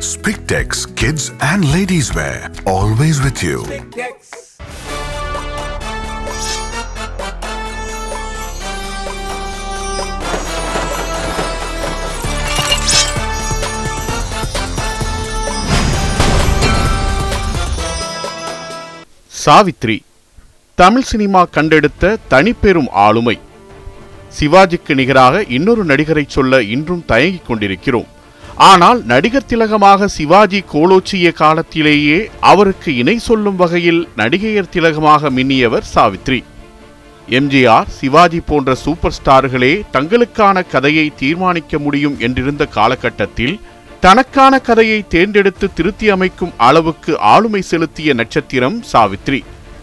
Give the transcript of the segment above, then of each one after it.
Spictex Kids and Ladies Wear. Always with you. Savitri Tamil cinema கண்டெடுத்த தனிப்பெரும் ஆளுமை சிவாஜிக்கு நிகராக இன்னொரு நடிகரை சொல்ல இன்றும் தயங்கிக் கொண்டிருக்கிறோம் ஆனால் நடிகர் திலகமாக சிவாஜி கோலோச்சிய காலத்திலேயே அவருக்கு இணை சொல்லும் வகையில் நடிகையர் திலகமாக மின்னியவர் சாவித்ரி எம்ஜிஆர் சிவாஜி போன்ற சூப்பர் ஸ்டார்களே தங்களுக்கான கதையை தீர்மானிக்க முடியும் என்றிருந்த காலகட்டத்தில் தனக்கான கதையை தேர்ந்தெடுத்து திருத்தி அமைக்கும் அளவுக்கு ஆளுமை செலுத்திய நட்சத்திரம் சாவித்ரி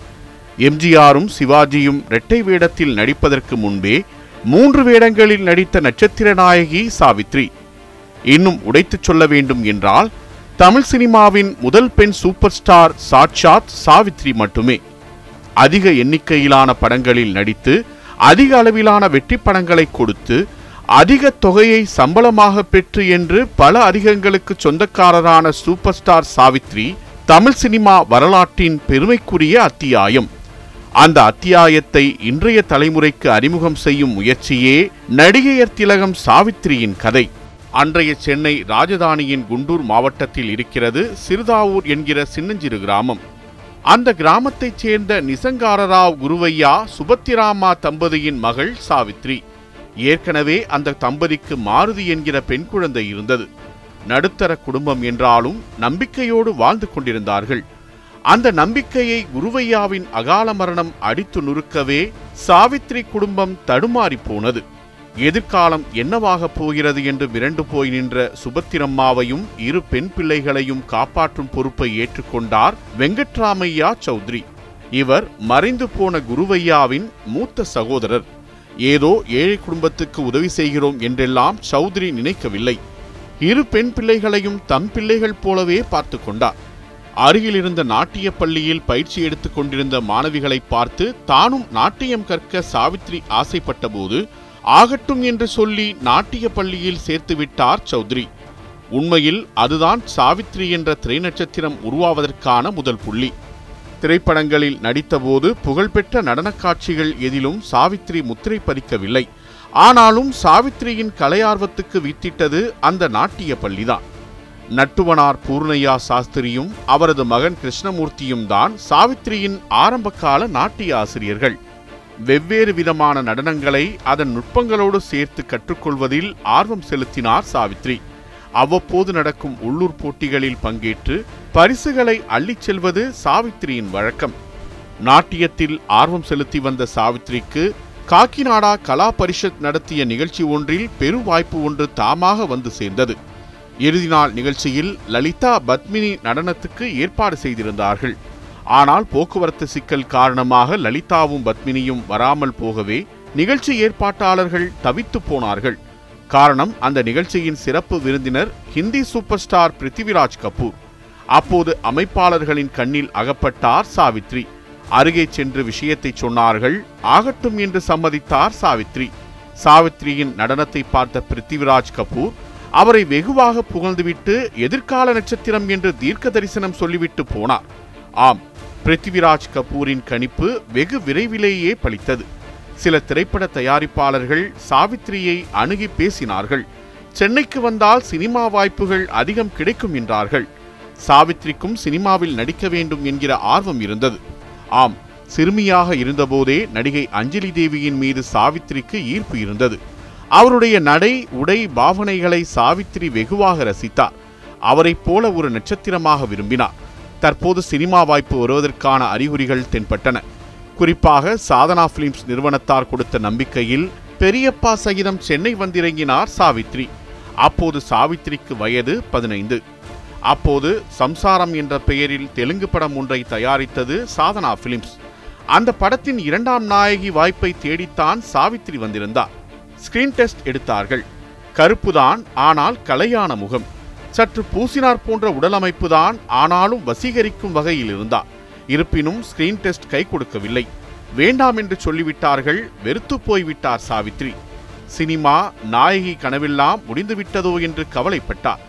எம்ஜிஆரும் சிவாஜியும் இரட்டை வேடத்தில் நடிப்பதற்கு முன்பே மூன்று வேடங்களில் நடித்த நட்சத்திர நாயகி சாவித்ரி இன்னும் உடைத்துச் சொல்ல வேண்டும் என்றால் தமிழ் சினிமாவின் முதல் பெண் சூப்பர் ஸ்டார் சாட்சாத் சாவித்ரி மட்டுமே அதிக எண்ணிக்கையிலான படங்களில் நடித்து அதிக அளவிலான வெற்றி படங்களை கொடுத்து அதிக தொகையை சம்பளமாக பெற்று என்று பல அதிகங்களுக்கு சொந்தக்காரரான super star Savitri Tamil cinema வரலாற்றின் பெருமைக்குரிய அத்தியாயம் அந்த அத்தியாயத்தை இன்றைய தலைமுறைக்கு அறிமுகம் செய்யும் முயற்சியே நடிகையர் திலகம் சாவித்ரியின் கதை அன்றைய சென்னை ராஜதானியின் குண்டூர் மாவட்டத்தில் இருக்கிறது சிறுதாவூர் என்கிற சின்னஞ்சிறு கிராமம் அந்த கிராமத்தைச் சேர்ந்த நிசங்காரராவ் குருவையா சுபத்திராமா தம்பதியின் மகள் சாவித்ரி ஏற்கனவே அந்த தம்பதிக்கு மாருதி என்கிற பெண் குழந்தை இருந்தது நடுத்தர குடும்பம் என்றாலும் நம்பிக்கையோடு வாழ்ந்து கொண்டிருந்தார்கள் அந்த நம்பிக்கையை குருவையாவின் அகால மரணம் அடித்து நுறுக்கவே சாவித்ரி குடும்பம் தடுமாறி போனது எதிர்காலம் என்னவாகப் போகிறது என்று மிரண்டு போய் நின்ற சுபத்திரம்மாவையும் இரு பெண் பிள்ளைகளையும் காப்பாற்றும் பொறுப்பை ஏற்றுக்கொண்டார் வெங்கட்ராமையா சௌத்ரி இவர் மறைந்து போன குருவையாவின் மூத்த சகோதரர் ஏதோ ஏழை குடும்பத்துக்கு உதவி செய்கிறோம் என்றெல்லாம் சௌத்ரி நினைக்கவில்லை இரு பெண் பிள்ளைகளையும் தம் பிள்ளைகள் போலவே பார்த்து கொண்டார் அருகில் இருந்த நாட்டிய பள்ளியில் பயிற்சி எடுத்துக் கொண்டிருந்த மாணவிகளை பார்த்து தானும் நாட்டியம் கற்க சாவித்ரி ஆசைப்பட்டபோது ஆகட்டும் என்று சொல்லி நாட்டிய பள்ளியில் சேர்த்து விட்டார் சௌத்ரி உண்மையில் அதுதான் சாவித்ரி என்ற திரை நட்சத்திரம் உருவாவதற்கான முதல் புள்ளி திரைப்படங்களில் நடித்தபோது புகழ்பெற்ற நடனக் காட்சிகள் எதிலும் சாவித்ரி முத்திரை பதிக்கவில்லை ஆனாலும் சாவித்ரியின் கலையார்வத்துக்கு வித்திட்டது அந்த நாட்டிய பள்ளிதான் நட்டுவனார் பூர்ணையா சாஸ்திரியும் அவரது மகன் கிருஷ்ணமூர்த்தியும் தான் சாவித்ரியின் ஆரம்பகால நாட்டிய ஆசிரியர்கள் வெவ்வேறு விதமான நடனங்களை அதன் நுட்பங்களோடு சேர்த்து கற்றுக்கொள்வதில் ஆர்வம் செலுத்தினார் சாவித்ரி அவ்வப்போது நடக்கும் உள்ளூர் போட்டிகளில் பங்கேற்று பரிசுகளை அள்ளிச் செல்வது சாவித்ரியின் வழக்கம் நாட்டியத்தில் ஆர்வம் செலுத்தி வந்த சாவித்ரிக்கு காக்கிநாடா கலா பரிஷத் நடத்திய நிகழ்ச்சி ஒன்றில் பெரு வாய்ப்பு ஒன்று தாமாக வந்து சேர்ந்தது இறுதி நாள் நிகழ்ச்சியில் லலிதா பத்மினி நடனத்துக்கு ஏற்பாடு செய்திருந்தார்கள் ஆனால் போக்குவரத்து சிக்கல் காரணமாக லலிதாவும் பத்மினியும் வராமல் போகவே நிகழ்ச்சி ஏற்பாட்டாளர்கள் தவித்து போனார்கள் காரணம் அந்த நிகழ்ச்சியின் சிறப்பு விருந்தினர் ஹிந்தி சூப்பர் ஸ்டார் பிருத்திவிராஜ் கபூர் அப்போது அமைப்பாளர்களின் கண்ணில் அகப்பட்டார் சாவித்ரி அருகே சென்று விஷயத்தை சொன்னார்கள் ஆகட்டும் என்று சம்மதித்தார் சாவித்ரி சாவித்ரியின் நடனத்தை பார்த்த பிருத்திவிராஜ் கபூர் அவரை வெகுவாக புகழ்ந்துவிட்டு எதிர்கால நட்சத்திரம் என்று தீர்க்க தரிசனம் சொல்லிவிட்டு போனார் ஆம் பிருத்திவிராஜ் கபூரின் கணிப்பு வெகு விரைவிலேயே பலித்தது சில திரைப்பட தயாரிப்பாளர்கள் சாவித்ரியை அணுகி பேசினார்கள் சென்னைக்கு வந்தால் சினிமா வாய்ப்புகள் அதிகம் கிடைக்கும் என்றார்கள் சாவித்ரிக்கும் சினிமாவில் நடிக்க வேண்டும் என்கிற ஆர்வம் இருந்தது ஆம் சிறுமியாக இருந்தபோதே நடிகை அஞ்சலி தேவியின் மீது சாவித்ரிக்கு ஈர்ப்பு இருந்தது அவருடைய நடை உடை பாவனைகளை சாவித்ரி வெகுவாக ரசித்தார் அவரைப் போல ஒரு நட்சத்திரமாக விரும்பினார் தற்போது சினிமா வாய்ப்பு வருவதற்கான அறிகுறிகள் தென்பட்டன குறிப்பாக சாதனா பிலிம்ஸ் நிறுவனத்தார் கொடுத்த நம்பிக்கையில் பெரியப்பா சகிதம் சென்னை வந்திறங்கினார் சாவித்ரி அப்போது சாவித்ரிக்கு வயது பதினைந்து அப்போது சம்சாரம் என்ற பெயரில் தெலுங்கு படம் ஒன்றை தயாரித்தது சாதனா பிலிம்ஸ் அந்த படத்தின் இரண்டாம் நாயகி வாய்ப்பை தேடித்தான் சாவித்ரி வந்திருந்தார் ஸ்கிரீன் டெஸ்ட் எடுத்தார்கள் கருப்புதான் ஆனால் கலையான முகம் சற்று பூசினார் போன்ற உடலமைப்புதான் ஆனாலும் வசீகரிக்கும் வகையில் இருந்தார் இருப்பினும் ஸ்கிரீன் டெஸ்ட் கை கொடுக்கவில்லை வேண்டாம் என்று சொல்லிவிட்டார்கள் வெறுத்து போய்விட்டார் சாவித்ரி சினிமா நாயகி கனவெல்லாம் முடிந்துவிட்டதோ என்று கவலைப்பட்டார்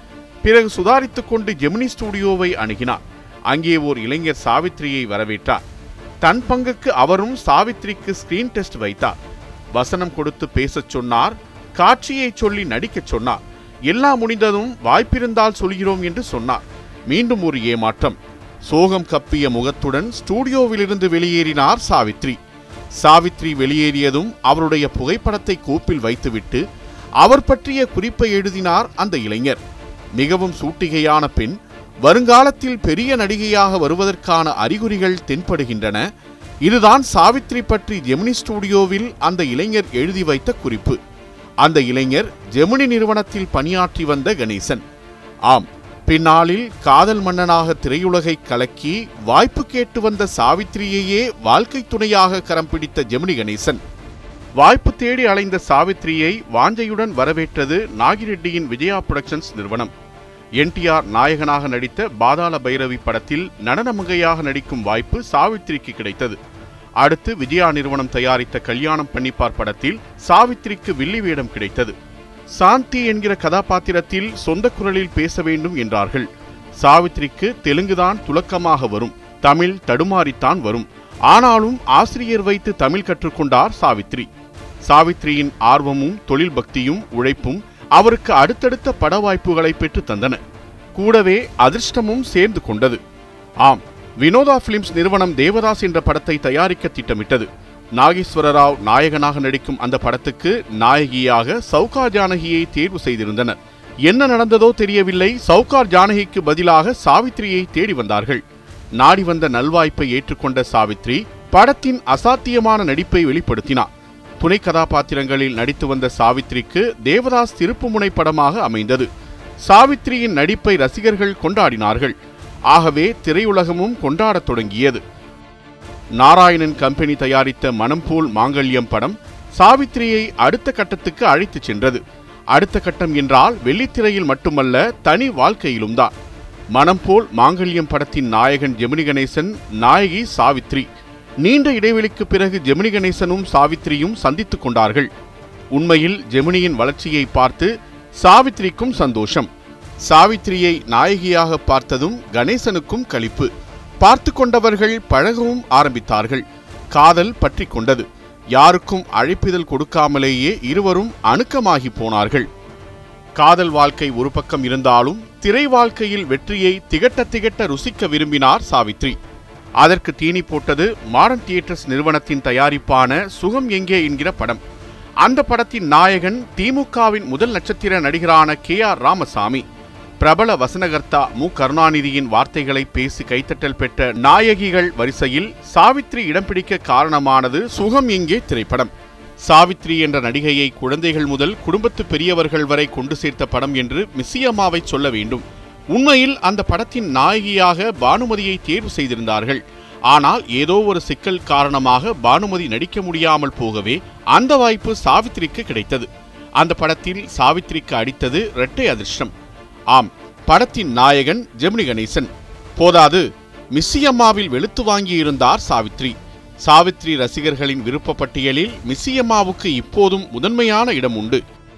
பிறகு சுதாரித்துக் கொண்டு ஜெமினி ஸ்டுடியோவை அணுகினார் அங்கே ஓர் இளைஞர் சாவித்திரியை வரவேற்றார் தன் பங்குக்கு அவரும் சாவித்திரிக்கு ஸ்கிரீன் டெஸ்ட் வைத்தார் வசனம் கொடுத்து பேசச் சொன்னார் காட்சியை சொல்லி நடிக்கச் சொன்னார் எல்லாம் முடிந்ததும் வாய்ப்பிருந்தால் சொல்கிறோம் என்று சொன்னார் மீண்டும் ஒரு ஏமாற்றம் சோகம் கப்பிய முகத்துடன் ஸ்டூடியோவிலிருந்து வெளியேறினார் சாவித்ரி சாவித்ரி வெளியேறியதும் அவருடைய புகைப்படத்தை கோப்பில் வைத்துவிட்டு அவர் பற்றிய குறிப்பை எழுதினார் அந்த இளைஞர் மிகவும் சூட்டிகையான பெண் வருங்காலத்தில் பெரிய நடிகையாக வருவதற்கான அறிகுறிகள் தென்படுகின்றன இதுதான் சாவித்ரி பற்றி ஜெமினி ஸ்டுடியோவில் அந்த இளைஞர் எழுதி வைத்த குறிப்பு அந்த இளைஞர் ஜெமினி நிறுவனத்தில் பணியாற்றி வந்த கணேசன் ஆம் பின்னாளில் காதல் மன்னனாக திரையுலகை கலக்கி வாய்ப்பு கேட்டு வந்த சாவித்திரியையே வாழ்க்கை துணையாக கரம் பிடித்த ஜெமினி கணேசன் வாய்ப்பு தேடி அலைந்த சாவித்திரியை வாஞ்சையுடன் வரவேற்றது நாகிரெட்டியின் விஜயா புரொடக்ஷன்ஸ் நிறுவனம் என்டிஆர் நாயகனாக நடித்த பாதாள பைரவி படத்தில் நடனமங்கையாக நடிக்கும் வாய்ப்பு சாவித்திரிக்கு கிடைத்தது அடுத்து விஜயா நிறுவனம் தயாரித்த கல்யாணம் பண்ணிப்பார் படத்தில் சாவித்திரிக்கு வில்லி வேடம் கிடைத்தது சாந்தி என்கிற கதாபாத்திரத்தில் சொந்த குரலில் பேச வேண்டும் என்றார்கள் சாவித்திரிக்கு தெலுங்குதான் துலக்கமாக வரும் தமிழ் தடுமாறித்தான் வரும் ஆனாலும் ஆசிரியர் வைத்து தமிழ் கற்றுக்கொண்டார் சாவித்ரி சாவித்ரியின் ஆர்வமும் தொழில் பக்தியும் உழைப்பும் அவருக்கு அடுத்தடுத்த பட வாய்ப்புகளை பெற்று தந்தன கூடவே அதிர்ஷ்டமும் சேர்ந்து கொண்டது ஆம் வினோதா பிலிம்ஸ் நிறுவனம் தேவதாஸ் என்ற படத்தை தயாரிக்க திட்டமிட்டது நாகேஸ்வர ராவ் நாயகனாக நடிக்கும் அந்த படத்துக்கு நாயகியாக சவுகார் ஜானகியை தேர்வு செய்திருந்தனர் என்ன நடந்ததோ தெரியவில்லை சவுகார் ஜானகிக்கு பதிலாக சாவித்ரியை தேடி வந்தார்கள் நாடி வந்த நல்வாய்ப்பை ஏற்றுக்கொண்ட சாவித்ரி படத்தின் அசாத்தியமான நடிப்பை வெளிப்படுத்தினார் துணை கதாபாத்திரங்களில் நடித்து வந்த சாவித்ரிக்கு தேவதாஸ் திருப்புமுனை படமாக அமைந்தது சாவித்ரியின் நடிப்பை ரசிகர்கள் கொண்டாடினார்கள் ஆகவே திரையுலகமும் கொண்டாடத் தொடங்கியது நாராயணன் கம்பெனி தயாரித்த மனம் போல் மாங்கல்யம் படம் சாவித்திரியை அடுத்த கட்டத்துக்கு அழைத்துச் சென்றது அடுத்த கட்டம் என்றால் வெள்ளித்திரையில் மட்டுமல்ல தனி வாழ்க்கையிலும் தான் மனம் போல் மாங்கல்யம் படத்தின் நாயகன் ஜெமினி கணேசன் நாயகி சாவித்ரி நீண்ட இடைவெளிக்கு பிறகு ஜெமினி கணேசனும் சாவித்திரியும் சந்தித்துக் கொண்டார்கள் உண்மையில் ஜெமினியின் வளர்ச்சியை பார்த்து சாவித்திரிக்கும் சந்தோஷம் சாவித்திரியை நாயகியாக பார்த்ததும் கணேசனுக்கும் களிப்பு பார்த்து கொண்டவர்கள் பழகவும் ஆரம்பித்தார்கள் காதல் பற்றி கொண்டது யாருக்கும் அழைப்பிதழ் கொடுக்காமலேயே இருவரும் அணுக்கமாகி போனார்கள் காதல் வாழ்க்கை ஒரு பக்கம் இருந்தாலும் திரை வாழ்க்கையில் வெற்றியை திகட்ட திகட்ட ருசிக்க விரும்பினார் சாவித்ரி அதற்கு தீனி போட்டது மாடர்ன் தியேட்டர்ஸ் நிறுவனத்தின் தயாரிப்பான சுகம் எங்கே என்கிற படம் அந்த படத்தின் நாயகன் திமுகவின் முதல் நட்சத்திர நடிகரான கே ஆர் ராமசாமி பிரபல வசனகர்த்தா மு கருணாநிதியின் வார்த்தைகளை பேசி கைத்தட்டல் பெற்ற நாயகிகள் வரிசையில் சாவித்ரி இடம் பிடிக்க காரணமானது சுகம் எங்கே திரைப்படம் சாவித்ரி என்ற நடிகையை குழந்தைகள் முதல் குடும்பத்து பெரியவர்கள் வரை கொண்டு சேர்த்த படம் என்று மிஸ்ஸியம்மாவை சொல்ல வேண்டும் உண்மையில் அந்த படத்தின் நாயகியாக பானுமதியை தேர்வு செய்திருந்தார்கள் ஆனால் ஏதோ ஒரு சிக்கல் காரணமாக பானுமதி நடிக்க முடியாமல் போகவே அந்த வாய்ப்பு சாவித்ரிக்கு கிடைத்தது அந்த படத்தில் சாவித்ரிக்கு அடித்தது இரட்டை அதிர்ஷ்டம் ஆம் படத்தின் நாயகன் ஜெமினி கணேசன் போதாது மிஸ்ஸியம்மாவில் வெளுத்து வாங்கியிருந்தார் சாவித்ரி சாவித்ரி ரசிகர்களின் விருப்ப பட்டியலில் மிஸ்ஸியம்மாவுக்கு இப்போதும் முதன்மையான இடம் உண்டு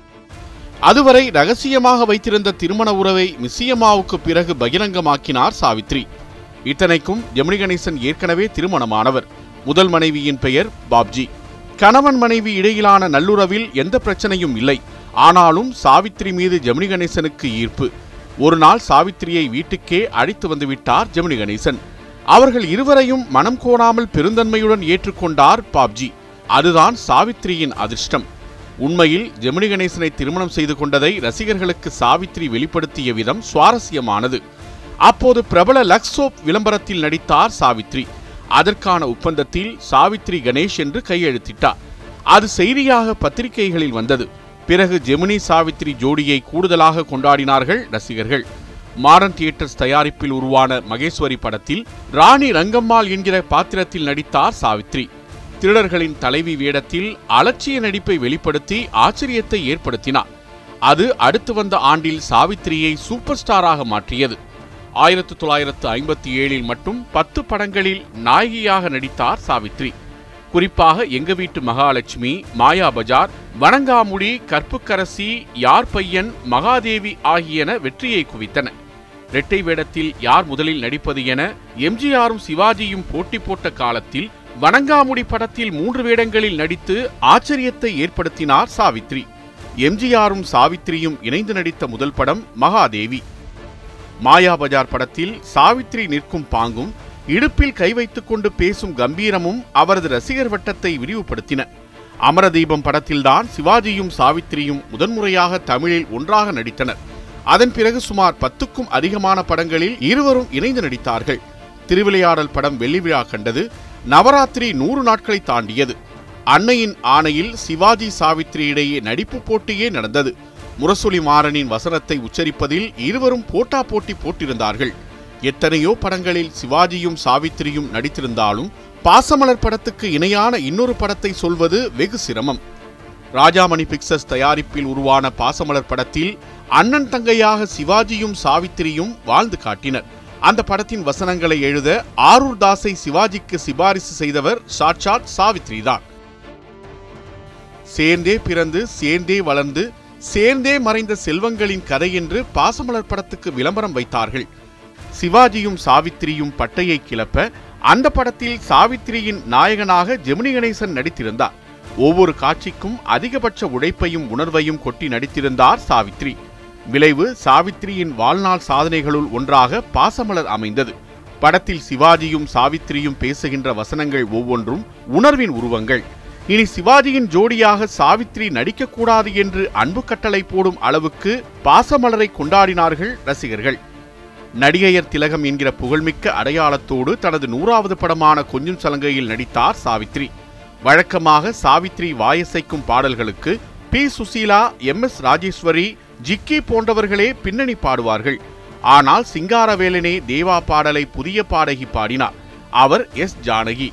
அதுவரை ரகசியமாக வைத்திருந்த திருமண உறவை மிஸ்ஸியம்மாவுக்கு பிறகு பகிரங்கமாக்கினார் சாவித்ரி இத்தனைக்கும் ஜெமினி கணேசன் ஏற்கனவே திருமணமானவர் முதல் மனைவியின் பெயர் பாப்ஜி கணவன் மனைவி இடையிலான நல்லுறவில் எந்த பிரச்சனையும் இல்லை ஆனாலும் சாவித்ரி மீது ஜெமினி கணேசனுக்கு ஈர்ப்பு ஒரு நாள் சாவித்திரியை வீட்டுக்கே அழைத்து வந்து விட்டார் ஜெமினி கணேசன் அவர்கள் இருவரையும் மனம் கோணாமல் பெருந்தன்மையுடன் ஏற்றுக்கொண்டார் பாப்ஜி அதுதான் சாவித்திரியின் அதிர்ஷ்டம் உண்மையில் ஜெமினி கணேசனை திருமணம் செய்து கொண்டதை ரசிகர்களுக்கு சாவித்ரி வெளிப்படுத்திய விதம் சுவாரஸ்யமானது அப்போது பிரபல லக்ஸ் சோப் விளம்பரத்தில் நடித்தார் சாவித்ரி அதற்கான ஒப்பந்தத்தில் சாவித்ரி கணேஷ் என்று கையெழுத்திட்டார் அது செய்தியாக பத்திரிகைகளில் வந்தது பிறகு ஜெமினி சாவித்ரி ஜோடியை கூடுதலாக கொண்டாடினார்கள் ரசிகர்கள் மாடர்ன் தியேட்டர்ஸ் தயாரிப்பில் உருவான மகேஸ்வரி படத்தில் ராணி ரங்கம்மாள் என்கிற பாத்திரத்தில் நடித்தார் சாவித்ரி திருடர்களின் தலைவி வேடத்தில் அலட்சிய நடிப்பை வெளிப்படுத்தி ஆச்சரியத்தை ஏற்படுத்தினார் அது அடுத்து வந்த ஆண்டில் சாவித்ரியை சூப்பர் ஸ்டாராக மாற்றியது ஆயிரத்து தொள்ளாயிரத்து ஐம்பத்தி ஏழில் மட்டும் பத்து படங்களில் நாயகியாக நடித்தார் சாவித்ரி குறிப்பாக எங்க வீட்டு மகாலட்சுமி மாயா பஜார் வணங்காமுடி கற்புக்கரசி யார் பையன் மகாதேவி ஆகியன வெற்றியை குவித்தன இரட்டை வேடத்தில் யார் முதலில் நடிப்பது என எம்ஜிஆரும் சிவாஜியும் போட்டி போட்ட காலத்தில் வணங்காமுடி படத்தில் மூன்று வேடங்களில் நடித்து ஆச்சரியத்தை ஏற்படுத்தினார் சாவித்ரி எம்ஜிஆரும் சாவித்ரியும் இணைந்து நடித்த முதல் படம் மகாதேவி மாயா பஜார் படத்தில் சாவித்ரி நிற்கும் பாங்கும் இடுப்பில் கை வைத்துக் கொண்டு பேசும் கம்பீரமும் அவரது ரசிகர் வட்டத்தை விரிவுபடுத்தின அமரதீபம் படத்தில்தான் சிவாஜியும் சாவித்ரியும் முதன்முறையாக தமிழில் ஒன்றாக நடித்தனர் அதன் பிறகு சுமார் பத்துக்கும் அதிகமான படங்களில் இருவரும் இணைந்து நடித்தார்கள் திருவிளையாடல் படம் வெள்ளி விழா கண்டது நவராத்திரி நூறு நாட்களை தாண்டியது அன்னையின் ஆணையில் சிவாஜி சாவித்ரி இடையே நடிப்பு போட்டியே நடந்தது முரசொலி மாறனின் வசனத்தை உச்சரிப்பதில் இருவரும் போட்டா போட்டி போட்டிருந்தார்கள் எத்தனையோ படங்களில் சிவாஜியும் சாவித்திரியும் நடித்திருந்தாலும் பாசமலர் படத்துக்கு இணையான இன்னொரு படத்தை சொல்வது வெகு சிரமம் ராஜாமணி பிக்சர்ஸ் தயாரிப்பில் உருவான பாசமலர் படத்தில் அண்ணன் தங்கையாக சிவாஜியும் சாவித்திரியும் வாழ்ந்து காட்டினர் அந்த படத்தின் வசனங்களை எழுத ஆரூர் தாஸை சிவாஜிக்கு சிபாரிசு செய்தவர் சாட்சாத் சாவித்ரி தான் சேர்ந்தே பிறந்து சேர்ந்தே வளர்ந்து சேர்ந்தே மறைந்த செல்வங்களின் கதை என்று பாசமலர் படத்துக்கு விளம்பரம் வைத்தார்கள் சிவாஜியும் சாவித்திரியும் பட்டையை கிளப்ப அந்த படத்தில் சாவித்திரியின் நாயகனாக ஜெமினி கணேசன் நடித்திருந்தார் ஒவ்வொரு காட்சிக்கும் அதிகபட்ச உழைப்பையும் உணர்வையும் கொட்டி நடித்திருந்தார் சாவித்ரி விளைவு சாவித்திரியின் வாழ்நாள் சாதனைகளுள் ஒன்றாக பாசமலர் அமைந்தது படத்தில் சிவாஜியும் சாவித்திரியும் பேசுகின்ற வசனங்கள் ஒவ்வொன்றும் உணர்வின் உருவங்கள் இனி சிவாஜியின் ஜோடியாக சாவித்ரி நடிக்கக்கூடாது என்று அன்பு கட்டளை போடும் அளவுக்கு பாசமலரை கொண்டாடினார்கள் ரசிகர்கள் நடிகையர் திலகம் என்கிற புகழ்மிக்க அடையாளத்தோடு தனது நூறாவது படமான கொஞ்சம் சலங்கையில் நடித்தார் சாவித்ரி வழக்கமாக சாவித்ரி வாயசைக்கும் பாடல்களுக்கு P Susheela M S Rajeswari Jikki போன்றவர்களே பின்னணி பாடுவார்கள் ஆனால் சிங்காரவேலனே தேவா பாடலை புதிய பாடகி பாடினார் அவர் எஸ் ஜானகி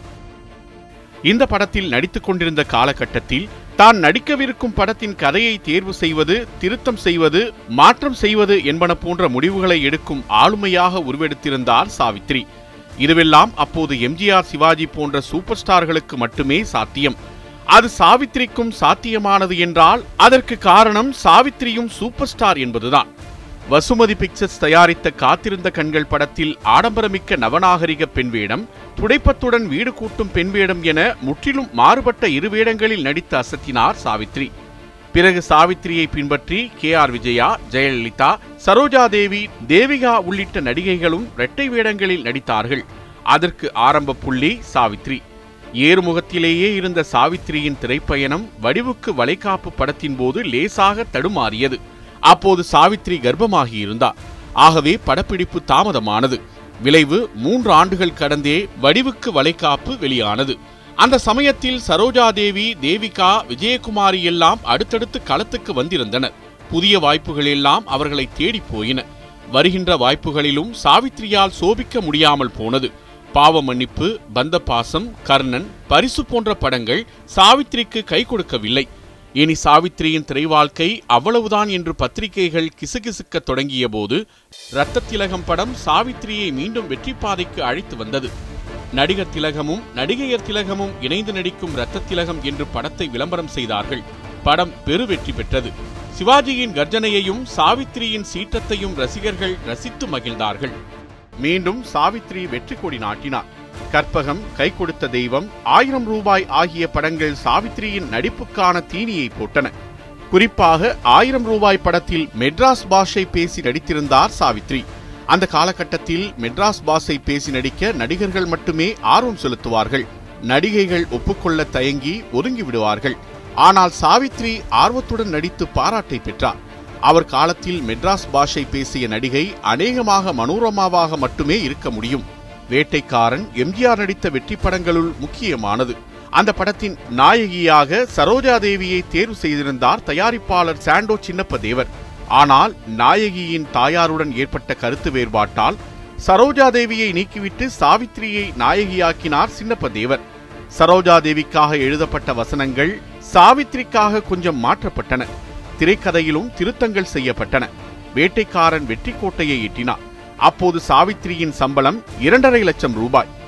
இந்த படத்தில் நடித்துக் கொண்டிருந்த காலகட்டத்தில் தான் நடிக்கவிருக்கும் படத்தின் கதையை தேர்வு செய்வது திருத்தம் செய்வது மாற்றம் செய்வது என்பன போன்ற முடிவுகளை எடுக்கும் ஆளுமையாக உருவெடுத்திருந்தார் சாவித்ரி இதுவெல்லாம் அப்போது எம்ஜிஆர் சிவாஜி போன்ற சூப்பர் ஸ்டார்களுக்கு மட்டுமே சாத்தியம் அது சாவித்ரிக்கும் சாத்தியமானது என்றால் அதற்கு காரணம் சாவித்ரியும் சூப்பர் ஸ்டார் என்பதுதான் வசுமதி பிக்சர்ஸ் தயாரித்த காத்திருந்த கண்கள் படத்தில் ஆடம்பரமிக்க நவநாகரிக பெண் வேடம் துடைப்பத்துடன் வீடு கூட்டும் பெண் வேடம் என முற்றிலும் மாறுபட்ட இரு வேடங்களில் நடித்து அசத்தினார் சாவித்ரி பிறகு சாவித்திரியை பின்பற்றி கே ஆர் விஜயா ஜெயலலிதா சரோஜா தேவி தேவிகா உள்ளிட்ட நடிகைகளும் இரட்டை வேடங்களில் நடித்தார்கள் அதற்கு ஆரம்ப புள்ளி சாவித்ரி ஏறுமுகத்திலேயே இருந்த சாவித்திரியின் திரைப்பயணம் வடிவுக்கு வளைகாப்பு படத்தின் போது லேசாக தடுமாறியது அப்போது சாவித்ரி கர்ப்பமாகி இருந்தார் ஆகவே படப்பிடிப்பு தாமதமானது விளைவு மூன்று ஆண்டுகள் கடந்தே வடிவுக்கு வளைகாப்பு வெளியானது அந்த சமயத்தில் சரோஜா தேவி தேவிகா விஜயகுமாரி எல்லாம் அடுத்தடுத்து களத்துக்கு வந்திருந்தனர் புதிய வாய்ப்புகள் எல்லாம் அவர்களை தேடி போயின வருகின்ற வாய்ப்புகளிலும் சாவித்ரியால் சோபிக்க முடியாமல் போனது பாவ மன்னிப்பு பந்த பாசம் கர்ணன் பரிசு போன்ற படங்கள் சாவித்ரிக்கு கை கொடுக்கவில்லை இனி சாவித்திரியின் திரைவாழ்க்கை அவ்வளவுதான் என்று பத்திரிகைகள் கிசுகிசுக்க தொடங்கிய போது ரத்த திலகம் படம் சாவித்திரியை மீண்டும் வெற்றி பாதைக்கு அழைத்து வந்தது நடிகர் திலகமும் நடிகையர் திலகமும் இணைந்து நடிக்கும் ரத்த திலகம் என்று படத்தை விளம்பரம் செய்தார்கள் படம் பெரு வெற்றி பெற்றது சிவாஜியின் கர்ஜனையையும் சாவித்திரியின் சீற்றத்தையும் ரசிகர்கள் ரசித்து மகிழ்ந்தார்கள் மீண்டும் சாவித்ரி வெற்றி கொடி நாட்டினார் கற்பகம் கை கொடுத்த தெய்வம் ஆயிரம் ரூபாய் ஆகிய படங்கள் சாவித்திரியின் நடிப்புக்கான தீனியை போட்டன குறிப்பாக ஆயிரம் ரூபாய் படத்தில் மெட்ராஸ் பாஷை பேசி நடித்திருந்தார் சாவித்ரி அந்த காலகட்டத்தில் மெட்ராஸ் பாஷை பேசி நடிக்க நடிகர்கள் மட்டுமே ஆர்வம் செலுத்துவார்கள் நடிகைகள் ஒப்புக்கொள்ள தயங்கி ஒதுங்கி விடுவார்கள் ஆனால் சாவித்ரி ஆர்வத்துடன் நடித்து பாராட்டை பெற்றார் அவர் காலத்தில் மெட்ராஸ் பாஷை பேசிய நடிகை அநேகமாக மனோரமாவாக மட்டுமே இருக்க முடியும் வேட்டைக்காரன் எம்ஜிஆர் நடித்த வெற்றி படங்களுள் முக்கியமானது அந்த படத்தின் நாயகியாக சரோஜா தேவியை தேர்வு செய்திருந்தார் தயாரிப்பாளர் சாண்டோ சின்னப்ப தேவர் ஆனால் நாயகியின் தாயாருடன் ஏற்பட்ட கருத்து வேறுபாட்டால் சரோஜா தேவியை நீக்கிவிட்டு சாவித்திரியை நாயகியாக்கினார் சின்னப்ப தேவர் சரோஜா தேவிக்காக எழுதப்பட்ட வசனங்கள் சாவித்திரிக்காக கொஞ்சம் மாற்றப்பட்டன திரைக்கதையிலும் திருத்தங்கள் செய்யப்பட்டன வேட்டைக்காரன் வெற்றி கோட்டையை எட்டினார் அப்போது சாவித்திரியின் சம்பளம் இரண்டரை லட்சம் ரூபாய்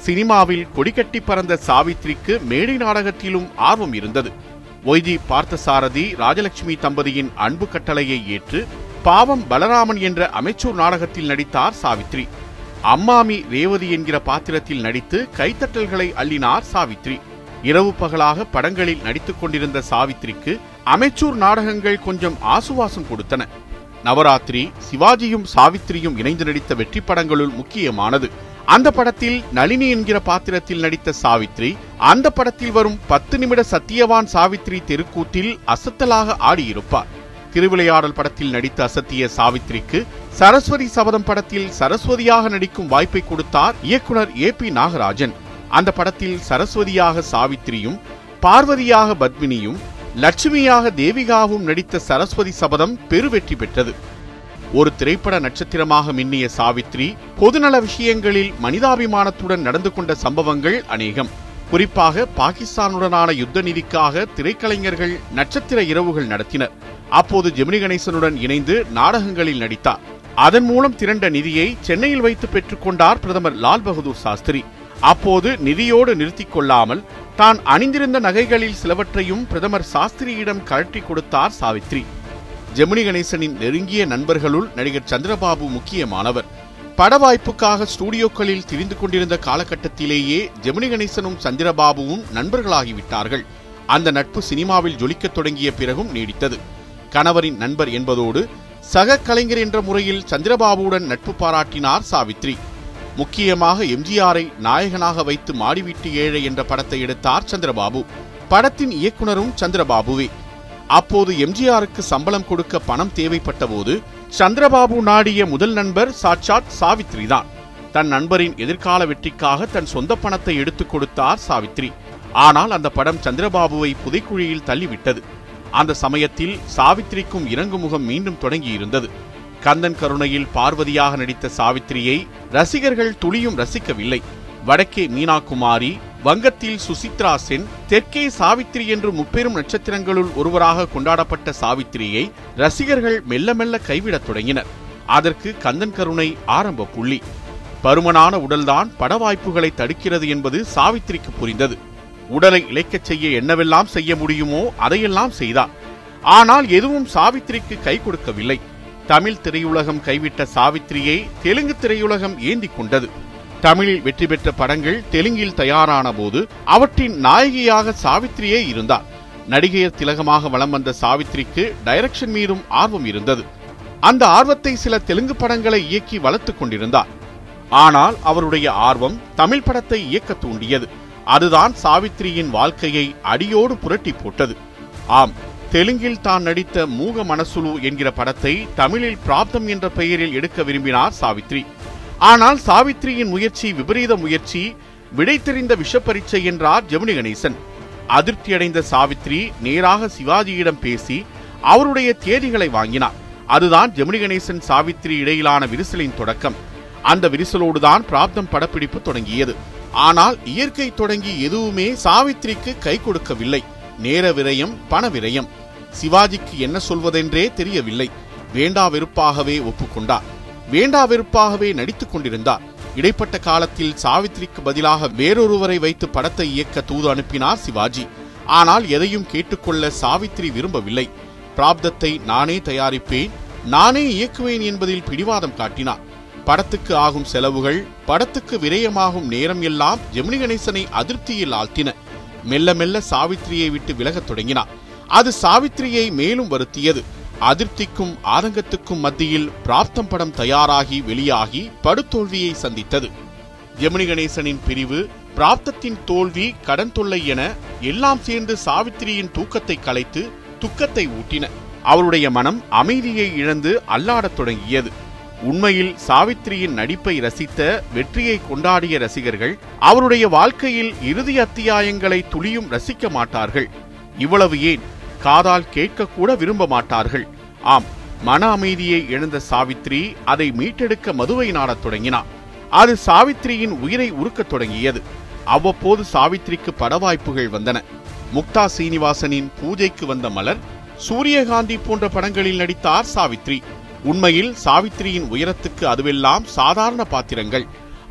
சினிமாவில் கொடிகட்டி பறந்த சாவித்ரிக்கு மேடை நாடகத்திலும் ஆர்வம் இருந்தது ஒய்ஜி பார்த்தசாரதி ராஜலட்சுமி தம்பதியின் அன்பு கட்டளையை ஏற்று பாவம் பலராமன் என்ற அமைச்சூர் நாடகத்தில் நடித்தார் சாவித்ரி அம்மாமி ரேவதி என்கிற பாத்திரத்தில் நடித்து கைத்தட்டல்களை அள்ளினார் சாவித்ரி இரவு பகலாக படங்களில் நடித்துக் கொண்டிருந்த சாவித்ரிக்கு அமைச்சூர் நாடகங்கள் கொஞ்சம் ஆசுவாசம் கொடுத்தன நவராத்திரி சிவாஜியும் சாவித்திரியும் இணைந்து நடித்த வெற்றி படங்களுள் முக்கியமானது அந்த படத்தில் நளினி என்கிற பாத்திரத்தில் நடித்த சாவித்ரி அந்த படத்தில் வரும் பத்து நிமிட சத்தியவான் சாவித்ரி தெருக்கூத்தில் அசத்தலாக ஆடியிருப்பார் திருவிளையாடல் படத்தில் நடித்த அசத்திய சாவித்ரிக்கு சரஸ்வதி சபதம் படத்தில் சரஸ்வதியாக நடிக்கும் வாய்ப்பை கொடுத்தார் இயக்குனர் ஏ பி நாகராஜன் அந்த படத்தில் சரஸ்வதியாக சாவித்திரியும் பார்வதியாக பத்மினியும் லட்சுமியாக தேவிகாவும் நடித்த சரஸ்வதி சபதம் பெருவெற்றி பெற்றது ஒரு திரைப்பட நட்சத்திரமாக மின்னிய சாவித்ரி பொதுநல விஷயங்களில் மனிதாபிமானத்துடன் நடந்து கொண்ட சம்பவங்கள் அநேகம் குறிப்பாக பாகிஸ்தானுடனான யுத்த நிதிக்காக திரைக்கலைஞர்கள் நட்சத்திர இரவுகள் நடத்தினர் அப்போது ஜெமினி கணேசனுடன் இணைந்து நாடகங்களில் நடித்தார் அதன் மூலம் திரண்ட நிதியை சென்னையில் வைத்து பெற்றுக்கொண்டார் பிரதமர் லால் பகதூர் சாஸ்திரி அப்போது நிதியோடு நிறுத்திக் கொள்ளாமல் தான் அணிந்திருந்த நகைகளில் சிலவற்றையும் பிரதமர் சாஸ்திரியிடம் கழட்டி கொடுத்தார் சாவித்ரி ஜெமினி கணேசனின் நெருங்கிய நண்பர்களுள் நடிகர் சந்திரபாபு முக்கியமானவர் பட வாய்ப்புக்காக ஸ்டூடியோக்களில் திரிந்து கொண்டிருந்த காலகட்டத்திலேயே ஜெமினி கணேசனும் சந்திரபாபுவும் நண்பர்களாகிவிட்டார்கள் அந்த நட்பு சினிமாவில் ஜொலிக்கத் தொடங்கிய பிறகும் நீடித்தது கணவரின் நண்பர் என்பதோடு சக கலைஞர் என்ற முறையில் சந்திரபாபுவுடன் நட்பு பாராட்டினார் சாவித்ரி முக்கியமாக எம்ஜிஆரை நாயகனாக வைத்து மாடிவீட்டு ஏழை என்ற படத்தை எடுத்தார் சந்திரபாபு படத்தின் இயக்குனரும் சந்திரபாபுவே அப்போது எம்ஜிஆருக்கு சம்பளம் கொடுக்க பணம் தேவைப்பட்ட போது சந்திரபாபு நாடிய முதல் நண்பர் சாட்சாத் சாவித்ரி தான் தன் நண்பரின் எதிர்கால வெற்றிக்காக தன் சொந்த பணத்தை எடுத்துக் கொடுத்தார் சாவித்ரி ஆனால் அந்த படம் சந்திரபாபுவை புதைக்குழியில் தள்ளிவிட்டது அந்த சமயத்தில் சாவித்ரிக்கும் இறங்கு முகம் மீண்டும் தொடங்கியிருந்தது கந்தன் கருணையில் பார்வதியாக நடித்த சாவித்திரியை ரசிகர்கள் துளியும் ரசிக்கவில்லை வடக்கே மீனாகுமாரி வங்கத்தில் சுசித்ரா சென் தெற்கே சாவித்திரி என்று முப்பெரும் நட்சத்திரங்களுள் ஒருவராக கொண்டாடப்பட்ட சாவித்திரியை ரசிகர்கள் மெல்ல மெல்ல கைவிடத் தொடங்கினர் அதற்கு கந்தன் கருணை ஆரம்ப புள்ளி பருமனான உடல்தான் பட வாய்ப்புகளை தடுக்கிறது என்பது சாவித்திரிக்கு புரிந்தது உடலை இழைக்கச் செய்ய என்னவெல்லாம் செய்ய முடியுமோ அதையெல்லாம் செய்தார் ஆனால் எதுவும் சாவித்திரிக்கு கை கொடுக்கவில்லை தமிழ் திரையுலகம் கைவிட்ட சாவித்திரியை தெலுங்கு திரையுலகம் ஏந்தி கொண்டது தமிழில் வெற்றி பெற்ற படங்கள் தெலுங்கில் தயாரான போது அவற்றின் நாயகியாக சாவித்திரியே இருந்தார் நடிகையர் திலகமாக வலம் வந்த சாவித்திரிக்கு டைரக்ஷன் மீதும் ஆர்வம் இருந்தது அந்த ஆர்வத்தை சில தெலுங்கு படங்களை இயக்கி வளர்த்துக் கொண்டிருந்தார் ஆனால் அவருடைய ஆர்வம் தமிழ் படத்தை இயக்க தூண்டியது அதுதான் சாவித்திரியின் வாழ்க்கையை அடியோடு புரட்டி போட்டது ஆம் தெலுங்கில் தான் நடித்த மூக மனசுலு என்கிற படத்தை தமிழில் பிராப்தம் என்ற பெயரில் எடுக்க விரும்பினார் சாவித்ரி ஆனால் சாவித்ரியின் முயற்சி விபரீத முயற்சி விடை தெரிந்த விஷப்பரீட்சை என்றார் ஜெமினி கணேசன் அதிருப்தியடைந்த சாவித்ரி நேராக சிவாஜியிடம் பேசி அவருடைய தேதிகளை வாங்கினார் அதுதான் ஜெமினி கணேசன் சாவித்ரி இடையிலான விரிசலின் தொடக்கம் அந்த விரிசலோடுதான் பிராப்தம் படப்பிடிப்பு தொடங்கியது ஆனால் இயற்கை தொடங்கி எதுவுமே சாவித்ரிக்கு கை கொடுக்கவில்லை நேர விரயம் பண விரயம் சிவாஜிக்கு என்ன சொல்வதென்றே தெரியவில்லை வேண்டா வெறுப்பாகவே ஒப்புக்கொண்டார் வேண்டா வெறுப்பாகவே நடித்துக் கொண்டிருந்தார் இடைப்பட்ட காலத்தில் சாவித்ரிக்கு பதிலாக வேறொருவரை வைத்து படத்தை இயக்க தூது அனுப்பினார் சிவாஜி ஆனால் எதையும் கேட்டுக்கொள்ள சாவித்ரி விரும்பவில்லை பிராப்தத்தை நானே தயாரிப்பேன் நானே இயக்குவேன் என்பதில் பிடிவாதம் காட்டினார் படத்துக்கு ஆகும் செலவுகள் படத்துக்கு விரயமாகும் நேரம் எல்லாம் ஜெமினி கணேசனை அதிருப்தியில் ஆழ்த்தின மெல்ல மெல்ல சாவித்ரியை விட்டு விலகத் தொடங்கினார் அது சாவித்ரியை மேலும் வருத்தியது அதிருப்திக்கும் ஆதங்கத்துக்கும் மத்தியில் பிராப்தம் படம் தயாராகி வெளியாகி படுதோல்வியை சந்தித்தது ஜெமினி கணேசனின் பிரிவு பிராப்தத்தின் தோல்வி கடன் தொல்லை என எல்லாம் சேர்ந்து சாவித்திரியின் தூக்கத்தை கலைத்து துக்கத்தை ஊட்டின அவருடைய மனம் அமைதியை இழந்து அல்லாடத் தொடங்கியது உண்மையில் சாவித்திரியின் நடிப்பை ரசித்த வெற்றியை கொண்டாடிய ரசிகர்கள் அவருடைய வாழ்க்கையில் இறுதி அத்தியாயங்களை துளியும் ரசிக்க மாட்டார்கள் இவ்வளவு ஏன் காதால் கேட்கக்கூட விரும்ப மாட்டார்கள் ஆம் மன அமைதியை இழந்த சாவித்ரி அதை மீட்டெடுக்க மதுவை நாடத் தொடங்கினார் அது சாவித்ரியின் உயிரை உருக்கத் தொடங்கியது அவ்வப்போது சாவித்ரிக்கு பட வாய்ப்புகள் வந்தன முக்தா சீனிவாசனின் பூஜைக்கு வந்த மலர் சூரியகாந்தி போன்ற படங்களில் நடித்தார் சாவித்ரி உண்மையில் சாவித்திரியின் உயரத்துக்கு அதுவெல்லாம் சாதாரண பாத்திரங்கள்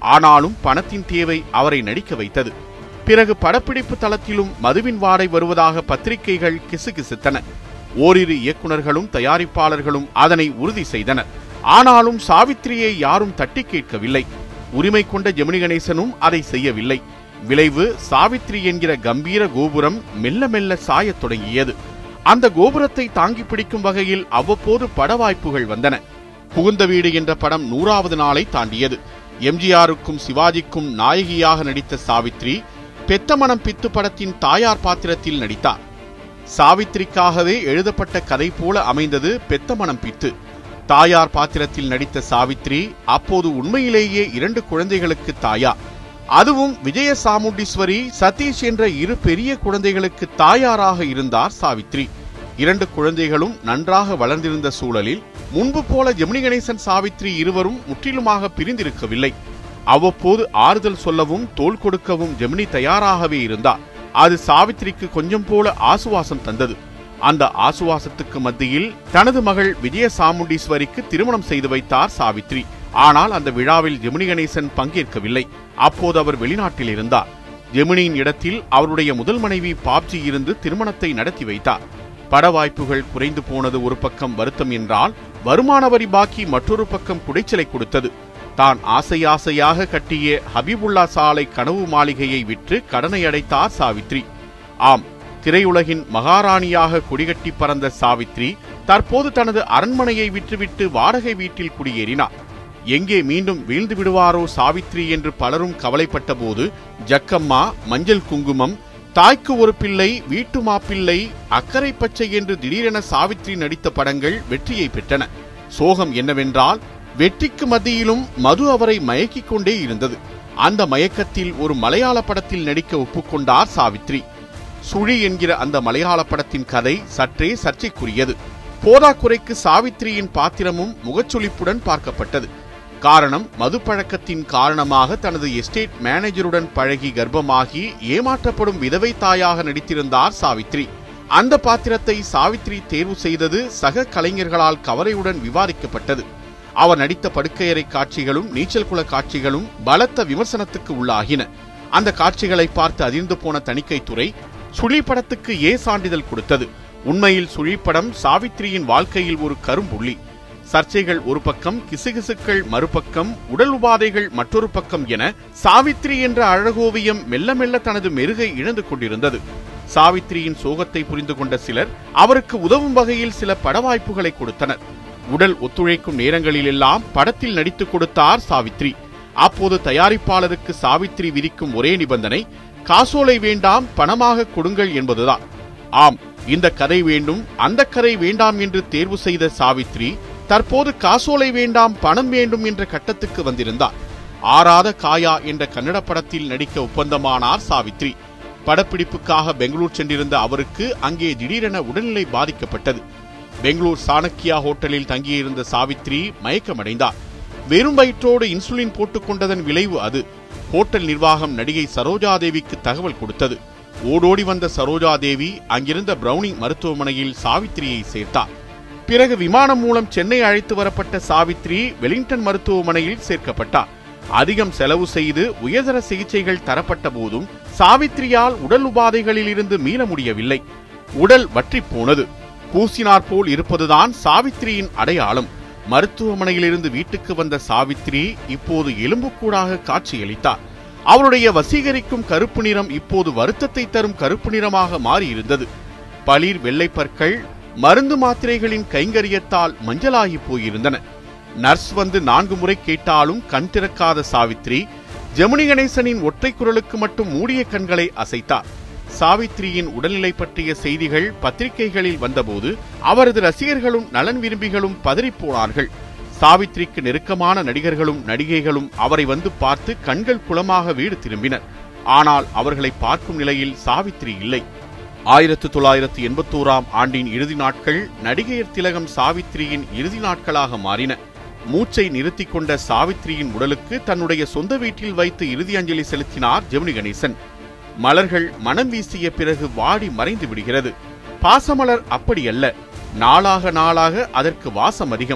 ஆனாலும் பணத்தின் தேவை அவரை நடிக்க வைத்தது பிறகு படப்பிடிப்பு தளத்திலும் மதுவின் வாடை வருவதாக பத்திரிகைகள் கிசுகிசுத்தன ஓரிரு இயக்குனர்களும் தயாரிப்பாளர்களும் அதனை உறுதி செய்தனர் ஆனாலும் சாவித்திரியை யாரும் தட்டி கேட்கவில்லை உரிமை கொண்ட ஜெமினி கணேசனும் அதை செய்யவில்லை விளைவு சாவித்ரி என்கிற கம்பீர கோபுரம் மெல்ல மெல்ல சாயத் தொடங்கியது அந்த கோபுரத்தை தாங்கி பிடிக்கும் வகையில் அவ்வப்போது பட வாய்ப்புகள் வந்தன புகுந்த வீடு என்ற படம் நூறாவது நாளை தாண்டியது எம்ஜிஆருக்கும் சிவாஜிக்கும் நாயகியாக நடித்த சாவித்ரி பெத்த மனம் பித்து படத்தின் தாயார் பாத்திரத்தில் நடித்தார் சாவித்திரிக்காகவே எழுதப்பட்ட கதை போல அமைந்தது பெத்த மனம் பித்து தாயார் பாத்திரத்தில் நடித்த சாவித்ரி அப்போது உண்மையிலேயே இரண்டு குழந்தைகளுக்கு தாயார் அதுவும் விஜய சாமுண்டீஸ்வரி சதீஷ் என்ற இரு பெரிய குழந்தைகளுக்கு தாயாராக இருந்தார் சாவித்ரி இரண்டு குழந்தைகளும் நன்றாக வளர்ந்திருந்த சூழலில் முன்பு போல ஜெமினி கணேசன் சாவித்ரி இருவரும் முற்றிலுமாக பிரிந்திருக்கவில்லை அவ்வப்போது ஆறுதல் சொல்லவும் தோள் கொடுக்கவும் ஜெமினி தயாராகவே இருந்தார் அது சாவித்ரிக்கு கொஞ்சம் போல ஆசுவாசம் தந்தது அந்த ஆசுவாசத்துக்கு மத்தியில் தனது மகள் விஜய சாமுண்டீஸ்வரிக்கு திருமணம் செய்து வைத்தார் சாவித்ரி ஆனால் அந்த விழாவில் ஜெமினி கணேசன் பங்கேற்கவில்லை அப்போது அவர் வெளிநாட்டில் இருந்தார் ஜெமினியின் இடத்தில் அவருடைய முதல் மனைவி பாப்ஜி இருந்து திருமணத்தை நடத்தி வைத்தார் பட வாய்ப்புகள் குறைந்து போனது ஒரு பக்கம் வருத்தம் என்றால் வருமான வரி பாக்கி மற்றொரு பக்கம் குடைச்சலை கொடுத்தது தான் ஆசை ஆசையாக கட்டிய ஹபீபுல்லா சாலை கனவு மாளிகையை விற்று கடனை அடைத்தார் சாவித்ரி ஆம் திரையுலகின் மகாராணியாக குடிகட்டி பறந்த சாவித்ரி தற்போது தனது அரண்மனையை விற்றுவிட்டு வாடகை வீட்டில் குடியேறினார் எங்கே மீண்டும் வீழ்ந்து விடுவாரோ சாவித்ரி என்று பலரும் கவலைப்பட்ட போது ஜக்கம்மா மஞ்சள் குங்குமம் தாய்க்கு ஒரு பிள்ளை வீட்டு மாப்பிள்ளை அக்கறை பச்சை என்று திடீரென சாவித்ரி நடித்த படங்கள் வெற்றியை பெற்றன சோகம் என்னவென்றால் வெற்றிக்கு மத்தியிலும் மது அவரை மயக்கிக் கொண்டே இருந்தது அந்த மயக்கத்தில் ஒரு மலையாள படத்தில் நடிக்க ஒப்புக்கொண்டார் சாவித்ரி சுழி என்கிற அந்த மலையாள படத்தின் கதை சற்றே சர்ச்சைக்குரியது போதாக்குறைக்கு சாவித்ரியின் பாத்திரமும் முகச்சொலிப்புடன் பார்க்கப்பட்டது காரணம் மது பழக்கத்தின் காரணமாக தனது எஸ்டேட் மேனேஜருடன் பழகி கர்ப்பமாகி ஏமாற்றப்படும் விதவை தாயாக நடித்திருந்தார் சாவித்ரி அந்த பாத்திரத்தை சாவித்ரி தேர்வு செய்தது சக கலைஞர்களால் கவலையுடன் விவாதிக்கப்பட்டது அவர் நடித்த படுக்கையறை காட்சிகளும் நீச்சல் குள காட்சிகளும் பலத்த விமர்சனத்துக்கு உள்ளாகின அந்த காட்சிகளை பார்த்து அதிர்ந்து போன தணிக்கைத்துறை சுழி படத்துக்கு ஏ சான்றிதழ் கொடுத்தது உண்மையில் சுழிப்படம் சாவித்ரியின் வாழ்க்கையில் ஒரு கரும்புள்ளி சர்ச்சைகள் ஒரு பக்கம் கிசுகிசுக்கள் மறுபக்கம் உடல் உபாதைகள் மற்றொரு பக்கம் என சாவித்ரி என்ற அழகோவியம் மெல்ல மெல்ல தனது மெருகை இழந்து கொண்டிருந்தது சாவித்ரியின் சோகத்தை புரிந்து கொண்ட சிலர் அவருக்கு உதவும் வகையில் சில பட வாய்ப்புகளை கொடுத்தனர் உடல் ஒத்துழைக்கும் நேரங்களிலெல்லாம் படத்தில் நடித்துக் கொடுத்தார் சாவித்ரி அப்போது தயாரிப்பாளருக்கு சாவித்ரி விதிக்கும் ஒரே நிபந்தனை காசோலை வேண்டாம் பணமாக கொடுங்கள் என்பதுதான் ஆம் இந்த கதை வேண்டும் அந்த கதை வேண்டாம் என்று தேர்வு செய்த சாவித்ரி தற்போது காசோலை வேண்டாம் பணம் வேண்டும் என்ற கட்டத்துக்கு வந்திருந்தார் ஆறாத காயா என்ற கன்னட படத்தில் நடிக்க ஒப்பந்தமானார் சாவித்ரி படப்பிடிப்புக்காக பெங்களூர் சென்றிருந்த அவருக்கு அங்கே திடீரென உடல்நிலை பாதிக்கப்பட்டது பெங்களூர் சாணக்கியா ஹோட்டலில் தங்கியிருந்த சாவித்ரி மயக்கமடைந்தார் வெறும் வயிற்றோடு இன்சுலின் போட்டுக் கொண்டதன் விளைவு அது ஹோட்டல் நிர்வாகம் நடிகை சரோஜா தேவிக்கு தகவல் கொடுத்தது ஓடோடி வந்த சரோஜா தேவி அங்கிருந்த பிரவுனிங் மருத்துவமனையில் சாவித்ரியை சேர்த்தார் பிறகு விமானம் மூலம் சென்னை அழைத்து வரப்பட்ட சாவித்ரி வெலிங்டன் மருத்துவமனையில் சேர்க்கப்பட்டார் அதிகம் செலவு செய்து உயர்தர சிகிச்சைகள் தரப்பட்ட போதும் சாவித்ரியால் உடல் உபாதைகளில் இருந்து மீள முடியவில்லை உடல் வற்றிப் போனது பூசினார் போல் இருப்பதுதான் சாவித்ரியின் அடையாளம் மருத்துவமனையிலிருந்து வீட்டுக்கு வந்த சாவித்ரி இப்போது எலும்புக்கூடாக காட்சியளித்தார் அவருடைய வசீகரிக்கும் கருப்பு நிறம் இப்போது வருத்தத்தை தரும் கருப்பு நிறமாக மாறியிருந்தது பளிர் வெள்ளை பற்கள் மருந்து மாத்திரைகளின் கைங்கரியத்தால் மஞ்சளாகி போயிருந்தன நர்ஸ் வந்து நான்கு முறை கேட்டாலும் கண் திறக்காத சாவித்ரி ஜெமினி கணேசனின் ஒற்றை குரலுக்கு மட்டும் மூடிய கண்களை அசைத்தார் சாவித்ரியின் உடல்நிலை பற்றிய செய்திகள் பத்திரிகைகளில் வந்தபோது அவரது ரசிகர்களும் நலன் விரும்பிகளும் பதறிப்போனார்கள் சாவித்ரிக்கு நெருக்கமான நடிகர்களும் நடிகைகளும் அவரை வந்து பார்த்து கண்கள் குளமாக வீடு திரும்பினர் ஆனால் அவர்களை பார்க்கும் நிலையில் சாவித்ரி இல்லை ஆயிரத்து தொள்ளாயிரத்து எண்பத்தோராம் ஆண்டின் இறுதி நாட்கள் நடிகையர் திலகம் சாவித்ரியின் இறுதி நாட்களாக மாறின மூச்சை நிறுத்திக் கொண்ட சாவித்ரியின் உடலுக்கு தன்னுடைய சொந்த வீட்டில் வைத்து இறுதி அஞ்சலி செலுத்தினார் ஜெமினி கணேசன் மலர்கள் மனம் வீசிய பிறகு வாடி மறைந்து விடுகிறது பாசமலர் அப்படியல்ல நாளாக நாளாக அதற்கு வாசம் அதிகம்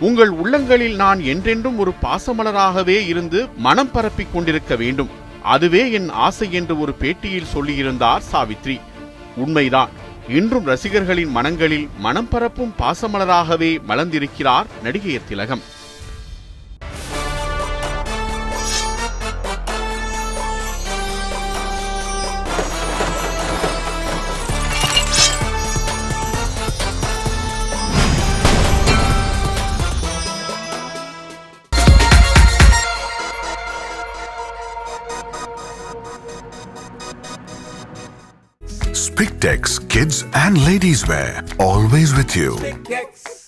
உங்கள் உள்ளங்களில் நான் என்றென்றும் ஒரு பாசமலராகவே இருந்து மனம் பரப்பிக் கொண்டிருக்க வேண்டும் அதுவே என் ஆசை என்று ஒரு பேட்டியில் சொல்லியிருந்தார் சாவித்ரி உண்மைதான் இன்றும் ரசிகர்களின் மனங்களில் மனம் பரப்பும் பாசமலராகவே மலர்ந்திருக்கிறார் நடிகையர் திலகம் Spictex Kids and Ladies Wear. Always with you. Big Dex.